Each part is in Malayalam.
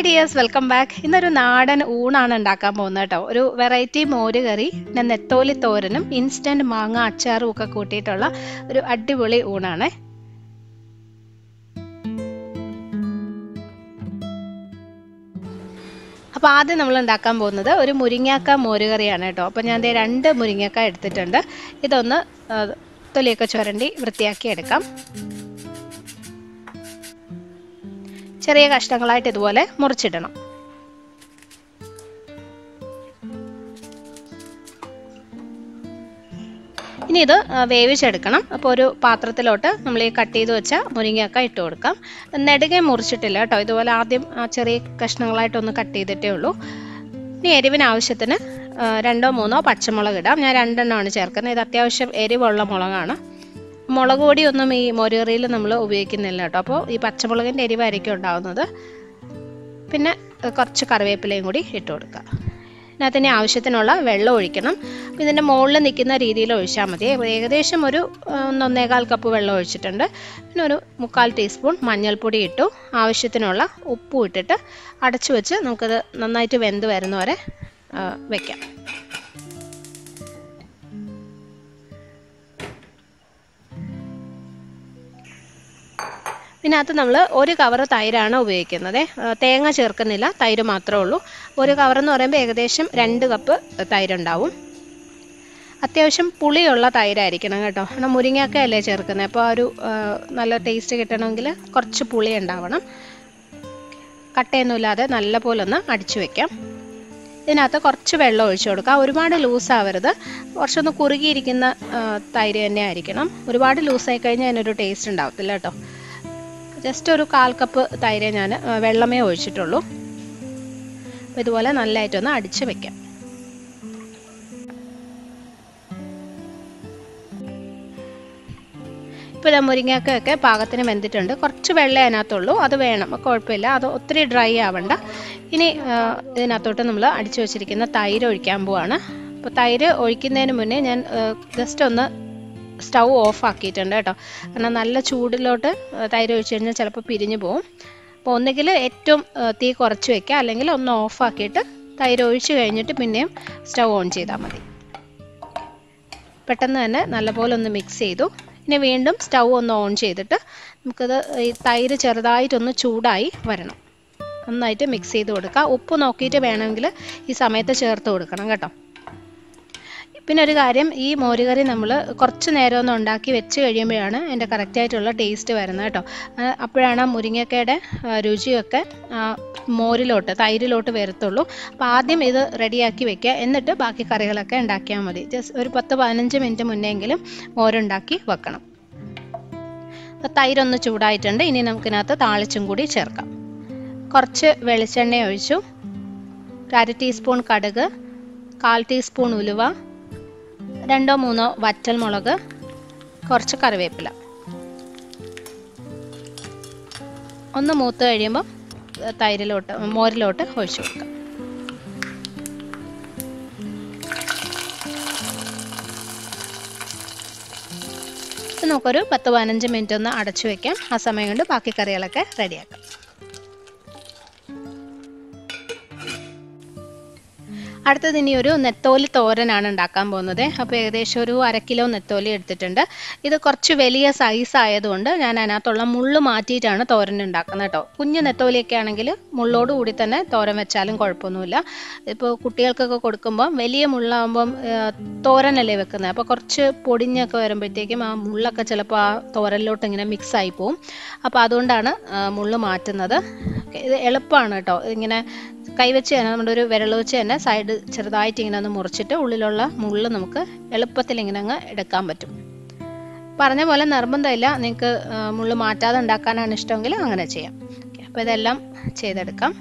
ഹായ് ഡിയേഴ്സ് വെൽക്കം ബാക്ക് ഇന്നൊരു നാടൻ ഊണാണ് ഉണ്ടാക്കാൻ പോകുന്നത് കേട്ടോ ഒരു വെറൈറ്റി മോര് കറി പിന്നെ നെത്തോലി തോരനും ഇൻസ്റ്റന്റ് മാങ്ങ അച്ചാറും ഒക്കെ കൂട്ടിയിട്ടുള്ള ഒരു അടിപൊളി ഊണാണ് അപ്പോൾ ആദ്യം നമ്മൾ ഉണ്ടാക്കാൻ പോകുന്നത് ഒരു മുരിങ്ങാക്ക മോര് കറിയാണ് കേട്ടോ അപ്പോൾ ഞാൻ ദേ രണ്ട് മുരിങ്ങാക്ക എടുത്തിട്ടുണ്ട് ഇതൊന്ന് ആ, തൊലിയൊക്കെ ചുരണ്ടി വൃത്തിയാക്കി എടുക്കാം ചെറിയ കഷ്ണങ്ങളായിട്ട് ഇതുപോലെ മുറിച്ചിടണം ഇനി ഇത് ആ, വേവിച്ചെടുക്കണം അപ്പോൾ ഒരു പാത്രത്തിലോട്ട് നമ്മൾ ഈ കട്ട് ചെയ്ത് വെച്ച മുരിങ്ങയൊക്കെ ഇട്ട് കൊടുക്കാം നെടുകെ മുറിച്ചിട്ടില്ല കേട്ടോ ഇതുപോലെ ആദ്യം ആ, ചെറിയ കഷ്ണങ്ങളായിട്ടൊന്ന് കട്ട് ചെയ്തിട്ടേ ഉള്ളൂ ഇനി എരിവിന് ആവശ്യത്തിന് ആ, രണ്ടോ മൂന്നോ പച്ചമുളക് ഇടാം ഞാൻ രണ്ടെണ്ണമാണ് ചേർക്കുന്നത് ഇത് അത്യാവശ്യം എരിവുള്ള മുളകാണ് മുളക് പൊടിയൊന്നും ഈ മൊരറിയിൽ നമ്മൾ ഉപയോഗിക്കുന്നില്ല കേട്ടോ അപ്പോൾ ഈ പച്ചമുളകിൻ്റെ എരിവായിരിക്കും ഉണ്ടാവുന്നത് പിന്നെ ഏഹ്, കുറച്ച് കറിവേപ്പിലയും കൂടി ഇട്ട് കൊടുക്കുക ഇതിനകത്ത് ഇനി ആവശ്യത്തിനുള്ള വെള്ളം ഒഴിക്കണം അപ്പോൾ ഇതിൻ്റെ മുകളിൽ നിൽക്കുന്ന രീതിയിൽ ഒഴിച്ചാൽ മതി ഏകദേശം ഒരു ഏഹ്, ഒന്ന് ഒന്നേകാൽ കപ്പ് വെള്ളം ഒഴിച്ചിട്ടുണ്ട് പിന്നെ ഒരു മുക്കാൽ ടീസ്പൂൺ മഞ്ഞൾപ്പൊടി ഇട്ടു ആവശ്യത്തിനുള്ള ഉപ്പും ഇട്ടിട്ട് അടച്ചു വെച്ച് നമുക്കത് നന്നായിട്ട് വെന്ത് വരുന്നവരെ ഏഹ്, വെക്കാം ഇതിനകത്ത് നമ്മൾ ഒരു കവർ തൈരാണ് ഉപയോഗിക്കുന്നത് ആ, തേങ്ങ ചേർക്കുന്നില്ല തൈര് മാത്രമേ ഉള്ളൂ ഒരു കവർ എന്ന് പറയുമ്പോൾ ഏകദേശം രണ്ട് കപ്പ് തൈരുണ്ടാവും അത്യാവശ്യം പുളിയുള്ള തൈരായിരിക്കണം കേട്ടോ കാരണം മുരിങ്ങയൊക്കെ അല്ലേ ചേർക്കുന്നത് അപ്പോൾ ആ ഒരു ആ, നല്ല ടേസ്റ്റ് കിട്ടണമെങ്കിൽ കുറച്ച് പുളി ഉണ്ടാവണം കട്ടയൊന്നുമില്ലാതെ നല്ല പോലെ ഒന്ന് അടിച്ചു വെക്കാം ഇതിനകത്ത് കുറച്ച് വെള്ളം ഒഴിച്ചു കൊടുക്കുക ഒരുപാട് ലൂസ് ആവരുത് കുറച്ചൊന്ന് കുറുകിയിരിക്കുന്ന ആ, തൈര് തന്നെ ആയിരിക്കണം ഒരുപാട് ലൂസായി കഴിഞ്ഞാൽ അതിനൊരു ടേസ്റ്റ് ഉണ്ടാവത്തില്ല കേട്ടോ ജസ്റ്റ് ഒരു കാൽ കപ്പ് തൈര് ഞാൻ ആ, വെള്ളമേ ഒഴിച്ചിട്ടുള്ളൂ അപ്പോൾ ഇതുപോലെ നല്ലതായിട്ടൊന്ന് അടിച്ച് വെക്കാം ഇപ്പോൾ ഇതാ മുരിങ്ങയൊക്കെ പാകത്തിന് വെന്തിട്ടുണ്ട് കുറച്ച് വെള്ളം അതിനകത്തുള്ളൂ അത് വേണം കുഴപ്പമില്ല അത് ഒത്തിരി ഡ്രൈ ആവണ്ട ഇനി ആ, ഇതിനകത്തോട്ട് നമ്മൾ അടിച്ചു വെച്ചിരിക്കുന്ന തൈര് ഒഴിക്കാൻ പോവാണ് അപ്പോൾ തൈര് ഒഴിക്കുന്നതിന് മുന്നേ ഞാൻ ജസ്റ്റ് ഒന്ന് സ്റ്റൗ ഓഫ് ആക്കിയിട്ടുണ്ട് കേട്ടോ കാരണം നല്ല ചൂടിലോട്ട് ആ, തൈര് ഒഴിച്ച് കഴിഞ്ഞാൽ ചിലപ്പോൾ പിരിഞ്ഞു പോകും അപ്പോൾ ഒന്നുകിൽ ഏറ്റവും ആ, തീ കുറച്ച് വെക്കുക അല്ലെങ്കിൽ ഒന്ന് ഓഫ് ആക്കിയിട്ട് തൈര് ഒഴിച്ച് കഴിഞ്ഞിട്ട് പിന്നെയും സ്റ്റൗ ഓൺ ചെയ്താൽ മതി പെട്ടെന്ന് തന്നെ നല്ലപോലെ ഒന്ന് മിക്സ് ചെയ്തു ഇനി വീണ്ടും സ്റ്റൗ ഒന്ന് ഓൺ ചെയ്തിട്ട് നമുക്കത് ഈ തൈര് ചെറുതായിട്ടൊന്ന് ചൂടായി വരണം നന്നായിട്ട് മിക്സ് ചെയ്ത് കൊടുക്കുക ഉപ്പ് നോക്കിയിട്ട് വേണമെങ്കിൽ ഈ സമയത്ത് ചേർത്ത് കൊടുക്കണം കേട്ടോ പിന്നെ ഒരു കാര്യം ഈ മോരുകറി നമ്മൾ കുറച്ച് നേരം ഒന്ന് ഉണ്ടാക്കി വെച്ച് കഴിയുമ്പോഴാണ് അതിൻ്റെ കറക്റ്റായിട്ടുള്ള ടേസ്റ്റ് വരുന്നത് കേട്ടോ ആ, അപ്പോഴാണ് ആ മുരിങ്ങക്കയുടെ ആ, രുചിയൊക്കെ ആ, മോരിലോട്ട് തൈരിലോട്ട് വരത്തുള്ളൂ അപ്പോൾ ആദ്യം ഇത് റെഡിയാക്കി വെക്കുക എന്നിട്ട് ബാക്കി കറികളൊക്കെ ഉണ്ടാക്കിയാൽ മതി ജസ്റ്റ് ഒരു പത്ത് പതിനഞ്ച് മിനിറ്റ് മുന്നെങ്കിലും മോരുണ്ടാക്കി വെക്കണം അപ്പോൾ തൈരൊന്ന് ചൂടായിട്ടുണ്ട് ഇനി നമുക്കിനകത്ത് താളിച്ചും കൂടി ചേർക്കാം കുറച്ച് വെളിച്ചെണ്ണ ഒഴിച്ചു ഒരു അര ടീസ്പൂൺ കടുക് കാൽ ടീസ്പൂൺ ഉലുവ രണ്ടോ മൂന്നോ വറ്റൽ മുളക് കുറച്ച് കറിവേപ്പില ഒന്ന് മൂത്ത് കഴിയുമ്പോൾ തൈരിലോട്ട് മോരിലോട്ട് ഒഴിച്ചു കൊടുക്കാം ഇത് നമുക്കൊരു പത്ത് പതിനഞ്ച് മിനിറ്റ് ഒന്ന് അടച്ചു വെക്കാം ആ സമയം കൊണ്ട് ബാക്കി കറികളൊക്കെ റെഡിയാക്കാം അടുത്തത് ഇനി ഒരു നെത്തോലി തോരനാണ് ഉണ്ടാക്കാൻ പോകുന്നത് അപ്പോൾ ഏകദേശം ഒരു അര കിലോ നെത്തോലി എടുത്തിട്ടുണ്ട് ഇത് കുറച്ച് വലിയ സൈസ് ആയതുകൊണ്ട് ഞാൻ അതിനകത്തുള്ള മുള്ള് മാറ്റിയിട്ടാണ് തോരൻ ഉണ്ടാക്കുന്നത് കേട്ടോ കുഞ്ഞു നെത്തോലിയൊക്കെ ആണെങ്കിൽ മുള്ളോട് കൂടി തന്നെ തോരൻ വെച്ചാലും കുഴപ്പമൊന്നുമില്ല ഇപ്പോൾ കുട്ടികൾക്കൊക്കെ കൊടുക്കുമ്പോൾ വലിയ മുള്ളാകുമ്പം ആ, തോരനല്ലേ വെക്കുന്നത് അപ്പോൾ കുറച്ച് പൊടിഞ്ഞൊക്കെ വരുമ്പോഴത്തേക്കും ആ മുള്ളൊക്കെ ചിലപ്പോൾ ആ തോരനിലോട്ട് ഇങ്ങനെ മിക്സ് ആയി പോവും അപ്പോൾ അതുകൊണ്ടാണ് ആ, മുള്ള് മാറ്റുന്നത് ഇത് എളുപ്പമാണ് കേട്ടോ ഇങ്ങനെ കൈവച്ച് തന്നെ നമ്മുടെ ഒരു വിരൽ വെച്ച് തന്നെ സൈഡ് ചെറുതായിട്ട് ഇങ്ങനെ ഒന്ന് മുറിച്ചിട്ട് ഉള്ളിലുള്ള മുള്ള് നമുക്ക് എളുപ്പത്തിൽ ഇങ്ങനെ അങ്ങ് എടുക്കാൻ പറ്റും പറഞ്ഞ പോലെ നിർബന്ധമില്ല നിങ്ങൾക്ക് മുള്ള് മാറ്റാതെ ഉണ്ടാക്കാനാണ് ഇഷ്ടമെങ്കിൽ അങ്ങനെ ചെയ്യാം അപ്പോൾ ഇതെല്ലാം ചെയ്തെടുക്കാം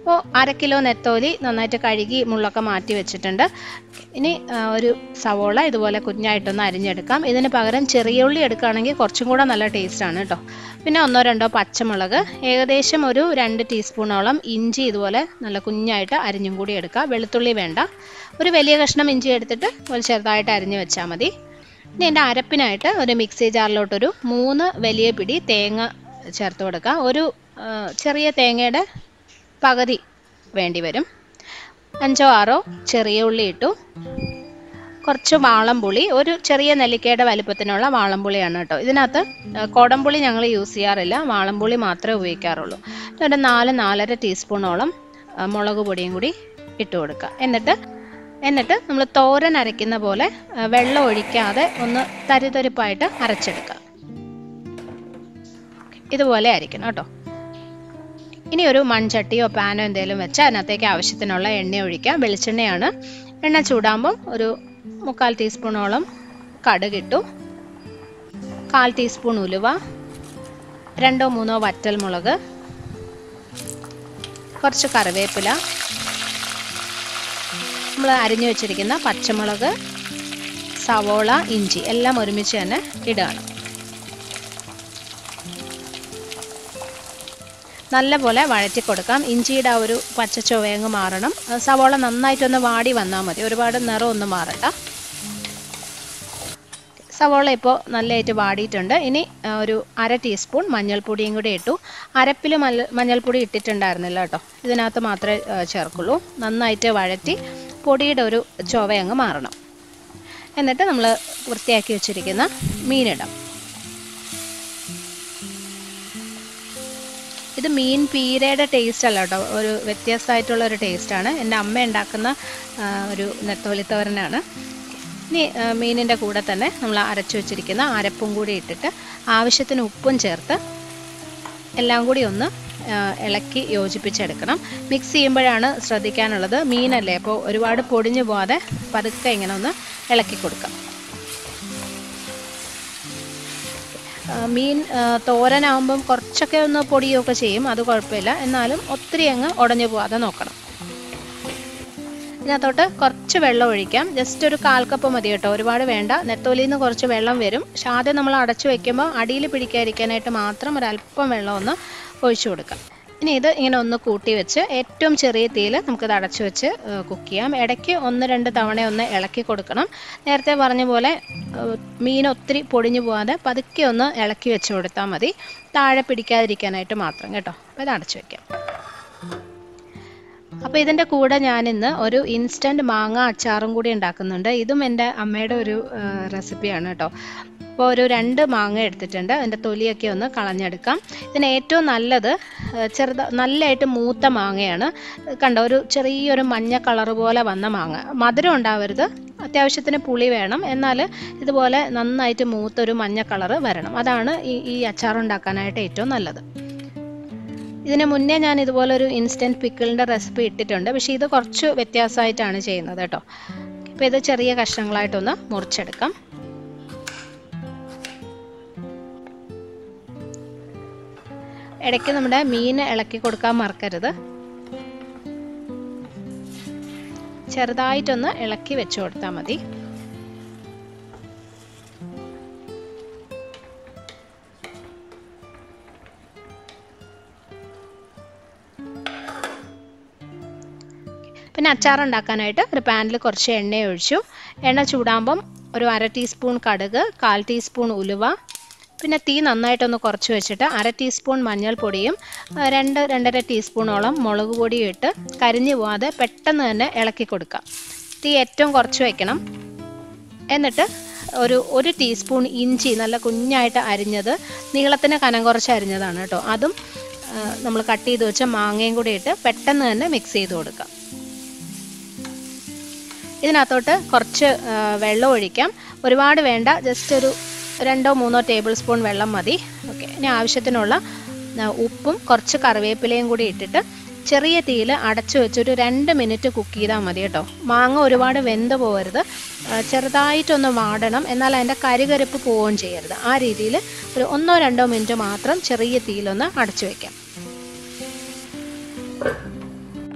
അപ്പോൾ അര കിലോ നെത്തോലി നന്നായിട്ട് കഴുകി മുള്ളൊക്കെ മാറ്റി വെച്ചിട്ടുണ്ട് ഇനി ആ, ഒരു സവോള ഇതുപോലെ കുഞ്ഞായിട്ടൊന്ന് അരിഞ്ഞെടുക്കാം ഇതിന് പകരം ചെറിയ ഉള്ളി എടുക്കുകയാണെങ്കിൽ കുറച്ചും കൂടെ നല്ല ടേസ്റ്റാണ് കേട്ടോ പിന്നെ ഒന്നോ രണ്ടോ പച്ചമുളക് ഏകദേശം ഒരു രണ്ട് ടീസ്പൂണോളം ഇഞ്ചി ഇതുപോലെ നല്ല കുഞ്ഞായിട്ട് അരിഞ്ഞും കൂടി എടുക്കുക വെളുത്തുള്ളി വേണ്ട ഒരു വലിയ കഷ്ണം ഇഞ്ചി എടുത്തിട്ട് ഒരു ചെറുതായിട്ട് അരിഞ്ഞ് വെച്ചാൽ മതി ഇനി എൻ്റെ അരപ്പിനായിട്ട് ഒരു മിക്സി ജാറിലോട്ടൊരു മൂന്ന് വലിയ പിടി തേങ്ങ ചേർത്ത് കൊടുക്കുക ഒരു ആ, ചെറിയ തേങ്ങയുടെ പകുതി വേണ്ടി വരും അഞ്ചോ ആറോ ചെറിയ ഉള്ളി ഇട്ടു കുറച്ച് വാളംപുളി ഒരു ചെറിയ നെല്ലിക്കയുടെ വലിപ്പത്തിനുള്ള വാളംപുളിയാണ് കേട്ടോ ഇതിനകത്ത് ആ, കൊടംപുളി ഞങ്ങൾ യൂസ് ചെയ്യാറില്ല വാളംപുളി മാത്രമേ ഉപയോഗിക്കാറുള്ളൂ ഒരു നാല് നാലര ടീസ്പൂണോളം ആ, മുളക് പൊടിയും കൂടി ഇട്ട് കൊടുക്കുക എന്നിട്ട് എന്നിട്ട് നമ്മൾ തോരൻ അരയ്ക്കുന്ന പോലെ ആ, വെള്ളം ഒഴിക്കാതെ ഒന്ന് തരിതരിപ്പായിട്ട് അരച്ചെടുക്കുക ഇതുപോലെ അരിക്കണം കേട്ടോ ഇനി ഒരു മൺചട്ടിയോ പാനോ എന്തെങ്കിലും വെച്ച് അതിനകത്തേക്ക് ആവശ്യത്തിനുള്ള എണ്ണ ഒഴിക്കുക വെളിച്ചെണ്ണയാണ് എണ്ണ ചൂടാകുമ്പം ഒരു മുക്കാൽ ടീസ്പൂണോളം കടുകിട്ടു കാൽ ടീസ്പൂൺ ഉലുവ രണ്ടോ മൂന്നോ വറ്റൽമുളക് കുറച്ച് കറിവേപ്പില നമ്മൾ അരിഞ്ഞു വെച്ചിരിക്കുന്ന പച്ചമുളക് സവോള ഇഞ്ചി എല്ലാം ഒരുമിച്ച് തന്നെ ഇടുകയാണ് നല്ലപോലെ വഴറ്റി കൊടുക്കാം ഇഞ്ചിയുടെ ആ ഒരു പച്ച ചുവയങ്ങ് മാറണം ആ സവോള നന്നായിട്ടൊന്ന് വാടി വന്നാൽ മതി ഒരുപാട് നിറമൊന്നും മാറണ്ട സവോള ഇപ്പോൾ നല്ലതായിട്ട് വാടിയിട്ടുണ്ട് ഇനി ആ, ഒരു അര ടീസ്പൂൺ മഞ്ഞൾപ്പൊടിയും കൂടി ഇട്ടു അരപ്പിൽ മഞ്ഞ മഞ്ഞൾപ്പൊടി ഇട്ടിട്ടുണ്ടായിരുന്നില്ല കേട്ടോ ഇതിനകത്ത് മാത്രമേ ആ, ചേർക്കുള്ളൂ നന്നായിട്ട് വഴറ്റി പൊടിയുടെ ഒരു ചുവ അങ്ങ് മാറണം എന്നിട്ട് നമ്മൾ വൃത്തിയാക്കി വെച്ചിരിക്കുന്ന മീനിടാം ഇത് മീൻ പീരയുടെ ടേസ്റ്റ് അല്ല കേട്ടോ ഒരു വ്യത്യസ്തമായിട്ടുള്ള ഒരു ടേസ്റ്റാണ് എൻ്റെ അമ്മ ഉണ്ടാക്കുന്ന ആ, ഒരു നെത്തോലിത്തോരനാണ് ഇനി ആ, മീനിൻ്റെ കൂടെ തന്നെ നമ്മൾ അരച്ചു വെച്ചിരിക്കുന്ന അരപ്പും കൂടി ഇട്ടിട്ട് ആവശ്യത്തിന് ഉപ്പും ചേർത്ത് എല്ലാം കൂടി ഒന്ന് ആ, ഇളക്കി യോജിപ്പിച്ചെടുക്കണം മിക്സ് ചെയ്യുമ്പോഴാണ് ശ്രദ്ധിക്കാനുള്ളത് മീനല്ലേ അപ്പോൾ ഒരുപാട് പൊടിഞ്ഞു പോവാതെ പതുക്കെ ഇങ്ങനെ ഒന്ന് ഇളക്കി കൊടുക്കാം ആ, മീൻ ആ, തോരനാകുമ്പം കുറച്ചൊക്കെ ഒന്ന് പൊടിയൊക്കെ ചെയ്യും അത് കുഴപ്പമില്ല എന്നാലും ഒത്തിരി അങ്ങ് ഉടഞ്ഞു പോവാതെ നോക്കണം ഇതിനകത്തോട്ട് കുറച്ച് വെള്ളം ഒഴിക്കാം ജസ്റ്റ് ഒരു കാൽ കപ്പ് മതി കേട്ടോ ഒരുപാട് വേണ്ട നെത്തോലിയിൽ നിന്ന് കുറച്ച് വെള്ളം വരും പക്ഷെ ആദ്യം നമ്മൾ അടച്ചു വെക്കുമ്പോൾ അടിയിൽ പിടിക്കാതിരിക്കാനായിട്ട് മാത്രം ഒരല്പം വെള്ളം ഒന്ന് ഒഴിച്ചു കൊടുക്കാം ഇനി ഇത് ഇങ്ങനെ ഒന്ന് കൂട്ടി വെച്ച് ഏറ്റവും ചെറിയ തീയിൽ നമുക്കിത് അടച്ചു വെച്ച് കുക്ക് ചെയ്യാം ഇടയ്ക്ക് ഒന്ന് രണ്ട് തവണ ഒന്ന് ഇളക്കി കൊടുക്കണം നേരത്തെ പറഞ്ഞ പോലെ ഏഹ്, മീൻ ഒത്തിരി പൊടിഞ്ഞു പോകാതെ പതുക്കെ ഒന്ന് ഇളക്കി വെച്ച് കൊടുത്താൽ മതി താഴെ പിടിക്കാതിരിക്കാനായിട്ട് മാത്രം കേട്ടോ അപ്പോൾ ഇത് അടച്ചു വെക്കാം അപ്പോൾ ഇതിൻ്റെ കൂടെ ഞാനിന്ന് ഒരു ഇൻസ്റ്റൻറ്റ് മാങ്ങ അച്ചാറും കൂടി ഉണ്ടാക്കുന്നുണ്ട് ഇതും എൻ്റെ അമ്മയുടെ ഒരു റെസിപ്പിയാണ് കേട്ടോ അപ്പോൾ ഒരു രണ്ട് മാങ്ങ എടുത്തിട്ടുണ്ട് അതിൻ്റെ തൊലിയൊക്കെ ഒന്ന് കളഞ്ഞെടുക്കാം ഇതിന് ഏറ്റവും നല്ലത് ചെറുത നല്ലതായിട്ട് മൂത്ത മാങ്ങയാണ് കണ്ടോ ഒരു ചെറിയൊരു മഞ്ഞ കളർ പോലെ വന്ന മാങ്ങ മധുരം ഉണ്ടാവരുത് അത്യാവശ്യത്തിന് പുളി വേണം എന്നാൽ ഇതുപോലെ നന്നായിട്ട് മൂത്തൊരു മഞ്ഞ കളറ് വരണം അതാണ് ഈ ഈ അച്ചാർ ഉണ്ടാക്കാനായിട്ട് ഏറ്റവും നല്ലത് ഇതിന് മുന്നേ ഞാൻ ഇതുപോലെ ഒരു ഇൻസ്റ്റൻറ്റ് പിക്കിളിൻ്റെ റെസിപ്പി ഇട്ടിട്ടുണ്ട് പക്ഷേ ഇത് കുറച്ച് വ്യത്യാസമായിട്ടാണ് ചെയ്യുന്നത് കേട്ടോ അപ്പോൾ ഇത് ചെറിയ കഷ്ണങ്ങളായിട്ടൊന്ന് മുറിച്ചെടുക്കാം ഇടയ്ക്ക് നമ്മുടെ മീൻ ഇളക്കി കൊടുക്കാൻ മറക്കരുത് ചെറുതായിട്ടൊന്ന് ഇളക്കി വെച്ച് കൊടുത്താൽ മതി പിന്നെ അച്ചാർ ഉണ്ടാക്കാനായിട്ട് ഒരു പാനിൽ കുറച്ച് എണ്ണ ഒഴിച്ചു എണ്ണ ചൂടാകുമ്പം ഒരു അര ടീസ്പൂൺ കടുക് കാൽ ടീസ്പൂൺ ഉലുവ പിന്നെ തീ നന്നായിട്ടൊന്ന് കുറച്ച് വെച്ചിട്ട് അര ടീസ്പൂൺ മഞ്ഞൾപ്പൊടിയും ആ, രണ്ട് രണ്ടര ടീസ്പൂണോളം മുളക് പൊടിയും ഇട്ട് കരിഞ്ഞു പോവാതെ പെട്ടെന്ന് തന്നെ ഇളക്കി കൊടുക്കാം തീ ഏറ്റവും കുറച്ച് വെക്കണം എന്നിട്ട് ഒരു ഒരു ടീസ്പൂൺ ഇഞ്ചി നല്ല കുഞ്ഞായിട്ട് അരിഞ്ഞത് നീളത്തിന് കനം കുറച്ച് അരിഞ്ഞതാണ് കേട്ടോ അതും നമ്മൾ കട്ട് ചെയ്ത് വെച്ച മാങ്ങയും കൂടി ഇട്ട് പെട്ടെന്ന് തന്നെ മിക്സ് ചെയ്ത് കൊടുക്കാം ഇതിനകത്തോട്ട് കുറച്ച് ആ, വെള്ളം ഒഴിക്കാം ഒരുപാട് വേണ്ട ജസ്റ്റ് ഒരു രണ്ടോ മൂന്നോ ടേബിൾ സ്പൂൺ വെള്ളം മതി ഓക്കെ ഇനി ആവശ്യത്തിനുള്ള ആ, ഉപ്പും കുറച്ച് കറിവേപ്പിലയും കൂടി ഇട്ടിട്ട് ചെറിയ തീയിൽ അടച്ചു വെച്ചൊരു രണ്ട് മിനിറ്റ് കുക്ക് ചെയ്താൽ മതി കേട്ടോ മാങ്ങ ഒരുപാട് വെന്ത് പോകരുത് ആ, ചെറുതായിട്ടൊന്ന് വാടണം എന്നാൽ അതിൻ്റെ കരികരുപ്പ് പോവുകയും ചെയ്യരുത് ആ രീതിയിൽ ഒരു ഒന്നോ രണ്ടോ മിനിറ്റ് മാത്രം ചെറിയ തീയിലൊന്ന് അടച്ചു വെക്കാം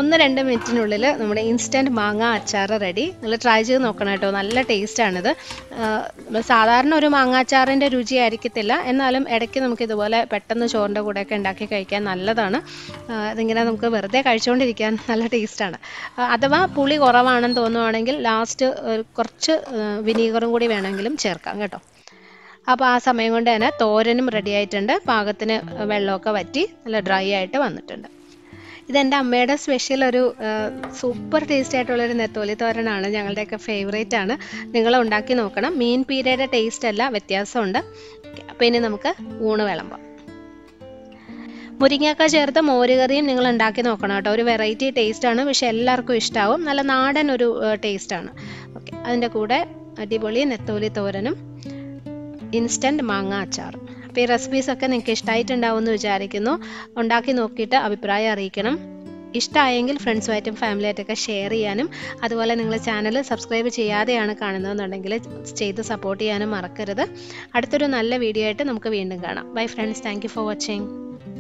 ഒന്ന് രണ്ട് മിനിറ്റിനുള്ളിൽ നമ്മുടെ ഇൻസ്റ്റൻറ്റ് മാങ്ങ അച്ചാർ റെഡി നിങ്ങൾ ട്രൈ ചെയ്ത് നോക്കണം കേട്ടോ നല്ല ടേസ്റ്റാണിത് സാധാരണ ഒരു മാങ്ങ അച്ചാറിൻ്റെ രുചി ആയിരിക്കത്തില്ല എന്നാലും ഇടയ്ക്ക് നമുക്ക് ഇതുപോലെ പെട്ടെന്ന് ചോറിൻ്റെ കൂടെയൊക്കെ ഉണ്ടാക്കി കഴിക്കാൻ നല്ലതാണ് ആ, ഇതിങ്ങനെ നമുക്ക് വെറുതെ കഴിച്ചുകൊണ്ടിരിക്കാൻ നല്ല ടേസ്റ്റാണ് അഥവാ പുളി കുറവാണെന്ന് തോന്നുവാണെങ്കിൽ ലാസ്റ്റ് കുറച്ച് വിനീഗറും കൂടി വേണമെങ്കിലും ചേർക്കാം കേട്ടോ അപ്പോൾ ആ സമയം കൊണ്ട് തന്നെ തോരനും റെഡി ആയിട്ടുണ്ട് പാകത്തിന് വെള്ളമൊക്കെ വറ്റി നല്ല ഡ്രൈ ആയിട്ട് വന്നിട്ടുണ്ട് ഇതെൻ്റെ അമ്മയുടെ സ്പെഷ്യൽ ഒരു സൂപ്പർ ടേസ്റ്റി ആയിട്ടുള്ളൊരു നെത്തോലി തോരനാണ് ഞങ്ങളുടെയൊക്കെ ഫേവറേറ്റ് ആണ് നിങ്ങൾ ഉണ്ടാക്കി നോക്കണം മീൻ പീരയുടെ ടേസ്റ്റ് അല്ല വ്യത്യാസമുണ്ട് അപ്പോൾ ഇനി നമുക്ക് ഊണ് വിളമ്പാം മുരിങ്ങക്ക ചേർത്ത് മോരുകറിയും നിങ്ങൾ ഉണ്ടാക്കി നോക്കണം കേട്ടോ ഒരു വെറൈറ്റി ടേസ്റ്റ് ആണ് പക്ഷെ എല്ലാവർക്കും ഇഷ്ടാവും നല്ല നാടൻ ഒരു ടേസ്റ്റ് ആണ് ഓക്കെ അതിൻ്റെ കൂടെ അടിപൊളി നെത്തോലി തോരനും ഇൻസ്റ്റൻറ്റ് മാങ്ങ അച്ചാർ അപ്പോൾ ഈ റെസിപ്പീസ് ഒക്കെ നിങ്ങൾക്ക് ഇഷ്ടമായിട്ടുണ്ടാവും എന്ന് വിചാരിക്കുന്നു ഉണ്ടാക്കി നോക്കിയിട്ട് അഭിപ്രായം അറിയിക്കണം ഇഷ്ടമായെങ്കിൽ ഫ്രണ്ട്സുമായിട്ടും ഫാമിലിയായിട്ടൊക്കെ ഷെയർ ചെയ്യാനും അതുപോലെ നിങ്ങൾ ചാനൽ സബ്സ്ക്രൈബ് ചെയ്യാതെയാണ് കാണുന്നതെന്നുണ്ടെങ്കിൽ ചെയ്ത് സപ്പോർട്ട് ചെയ്യാനും മറക്കരുത് അടുത്തൊരു നല്ല വീഡിയോ ആയിട്ട് നമുക്ക് വീണ്ടും കാണാം bye friends thank you for watching